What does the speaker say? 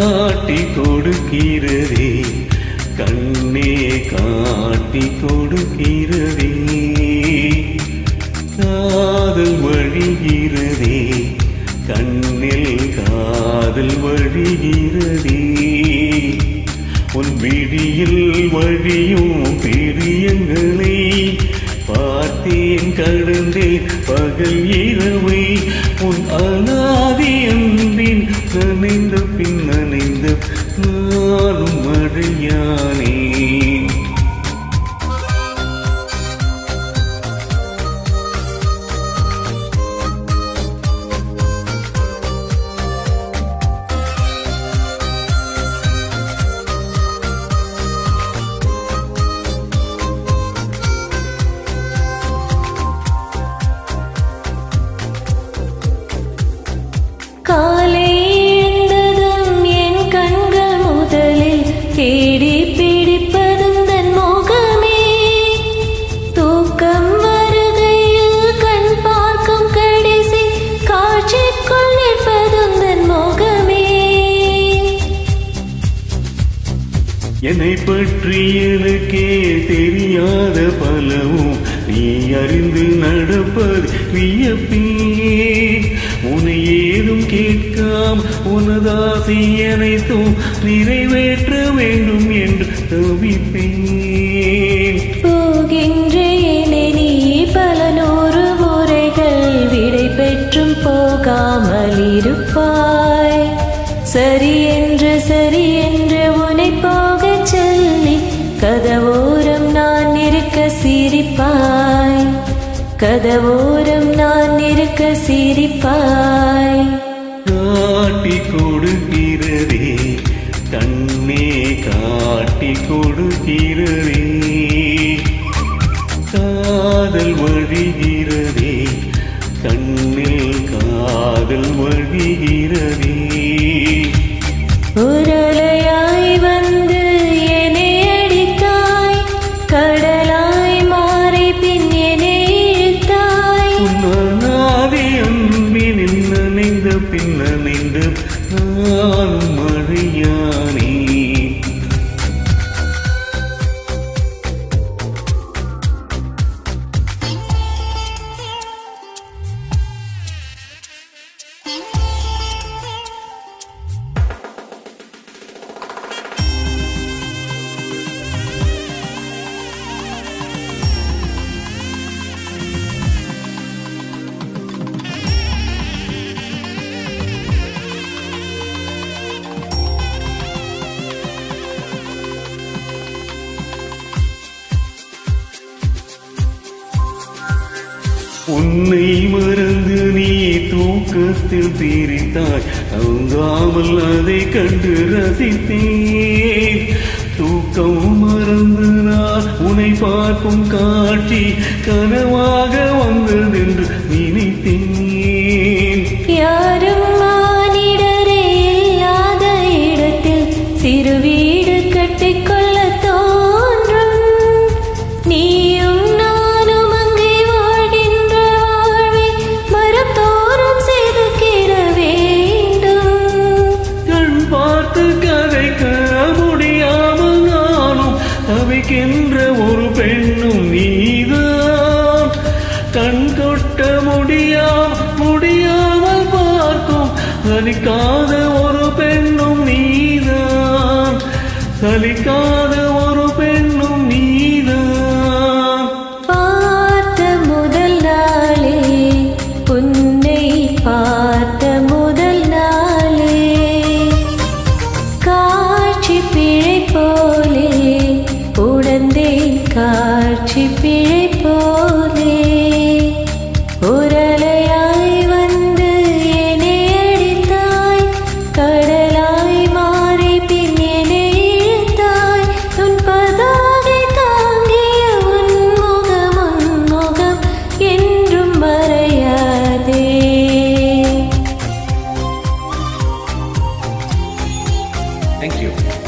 காட்டி கொடுக்கிறதே கண்ணே காட்டி கொடுக்கிறதே காதல் வழிகிறதே கண்ணில் காதல் வழிகிறதே உன் விழியில் வழியும் பிரியங்களை பார்த்தேன் கடந்தேன் பகல் இரவை உன் அனாதி அன்பின் நனைந்த பின் நனைந்த நானும் மழையானேன் காலை எழுந்ததும் என் கண்கள் முதலில் தேடி பிடிப்பதும் தன் முகமே தூக்கம் வருகையில் கண் பார்க்கும் கடைசி காட்சிக்குள் நிற்பதும் தன் முகமே என்னை பற்றி எனக்கே தெரியாத பலவும் நீ அறிந்து நடப்பது வியப்பே உன்னை ஏதும் கேட்காம் உனதாசி அனைத்தும் நிறைவேற்ற வேண்டும் என்று தவிப்பேன் போகின்றேனே நீ பல நூறு முறைகள் விடை பெற்றும் போகாமல் இருப்பாய் சரி என்று சரி என்று உன்னை போகச் சொல்லி கதவோரம் நான் இருக்க சிரிப்பாய் கதவோரம் நான் இருக்க சிரிப்பாய் காட்டி கொடுக்கிறதே கண்ணே காட்டி கொடுக்கிறதே காதல் வழிகிறதே கண்ணில் காதல் வழிகிறதே உரலையாய் வந்து என்னை அடித்தாய் கடலாய் மாறி பின் என்னை இழுத்தாய் உன்னாதி அன்பினில் நனைந்த பின் நனைந்த நானும் மழையானே உன்னை மறந்து நீ தூக்கத்தில் தீரித்தாய் தங்காமல் அதை கண்டு ரசித்தேன் தூக்கம் மறந்து நான் உன்னை பார்க்கும் காட்சி கனவாக வந்ததென்று நினைத்தேன் யாரும் மானிடரே இல்லாத இடத்தில் சிறு வீடு கட்டிக்கொள்ள தோன்றும் நீயும் நானும் அங்கே வாழ்கின்ற வாழ்வை மரத்தோறும் செதுக்கிட வேண்டும் கண் பார்த்து கதைக்க முடியாமல் நானும் தவிக்கின்ற ஒரு பெண்ணும் நீதான் கண் கொட்ட முடியாம முடியாமல் பார்க்கும் சலிக்காத ஒரு பெண்ணும் நீதான் சலிக்காத ஒரு பெண்ணும் நீதான் பார்த்த முதல் நாளே உன்னை பார்த்த முதல் நாளே காட்சி பிழை போலே உடந்தே காட்சி பிழை போலே உரலையாய் வந்து என்னை அடித்தாய் கடலாய் மாறி பின் என்னை இழுத்தாய் உன் பதாகை தாங்கிய உன் முகம் உன் முகம் என்றும் மறையாதே தேங்க்யூ